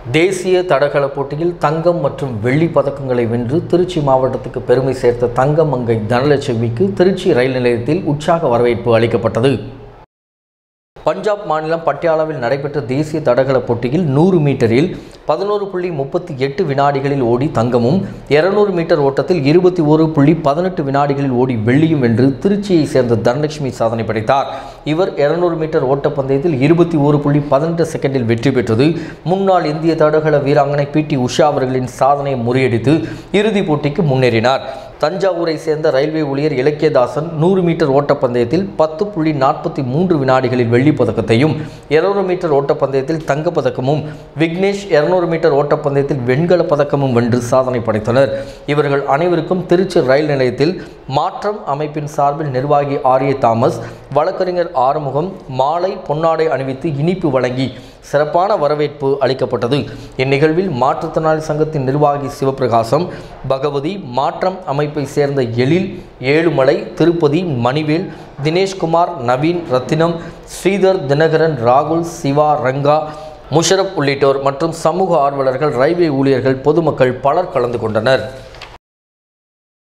தேசிய தடகள போட்டியில் தங்கம் மற்றும் வெள்ளி பதக்கங்களை வென்று திருச்சி மாவட்டத்துக்கு பெருமை சேர்த்த தங்கமங்கை தனலட்சுமிக்கு திருச்சி ரயில் நிலையத்தில் உற்சாக வரவேற்பு அளிக்கப்பட்டது பஞ்சாப் மாநிலம் பட்டியாலாவில் நடைபெற்ற தேசிய தடகள போட்டியில் நூறு மீட்டரில் பதினோரு புள்ளி முப்பத்தி எட்டு வினாடிகளில் ஓடி தங்கமும் இருநூறு மீட்டர் ஓட்டத்தில் இருபத்தி ஒரு புள்ளி பதினெட்டு வினாடிகளில் ஓடி வெள்ளியும் வென்று திருச்சியை சேர்ந்த தனலட்சுமி சாதனை படைத்தார் இவர் இருநூறு மீட்டர் ஓட்டப்பந்தயத்தில் இருபத்தி ஒரு புள்ளி பதினெட்டு செகண்டில் வெற்றி பெற்றது முன்னாள் இந்திய தடகள வீராங்கனை பி டி உஷா அவர்களின் சாதனையை முறியடித்து இறுதிப் போட்டிக்கு முன்னேறினார் தஞ்சாவூரை சேர்ந்த ரயில்வே ஊழியர் இலக்கியதாசன் நூறு மீட்டர் ஓட்டப்பந்தயத்தில் பத்து புள்ளி நாற்பத்தி மூன்று வினாடிகளில் வெள்ளிப் பதக்கத்தையும் இருநூறு மீட்டர் ஓட்டப்பந்தயத்தில் தங்கப்பதக்கமும் விக்னேஷ் இருநூறு மீட்டர் ஓட்டப்பந்தயத்தில் வெண்கலப் பதக்கமும் வென்று சாதனை படைத்தனர் இவர்கள் அனைவருக்கும் திருச்சி ரயில் நிலையத்தில் மாற்றம் அமைப்பின் சார்பில் நிர்வாகி ஆரிய தாமஸ் வழக்கறிஞர் ஆறுமுகம் மாலை பொன்னாடை அணிவித்து இனிப்பு வழங்கி சிறப்பான வரவேற்பு அளிக்கப்பட்டது இந்நிகழ்வில் மாற்றுத்திறனாளி சங்கத்தின் நிர்வாகி சிவபிரகாசம் பகவதி மாற்றம் அமைப்பை சேர்ந்த எழில் ஏழுமலை திருப்பதி மணிவேல் தினேஷ்குமார் நவீன் ரத்தினம் ஸ்ரீதர் தினகரன் ராகுல் சிவா ரங்கா முஷரப் உள்ளிட்டோர் மற்றும் சமூக ஆர்வலர்கள் ரயில்வே ஊழியர்கள் பொதுமக்கள் பலர் கலந்து கொண்டனர்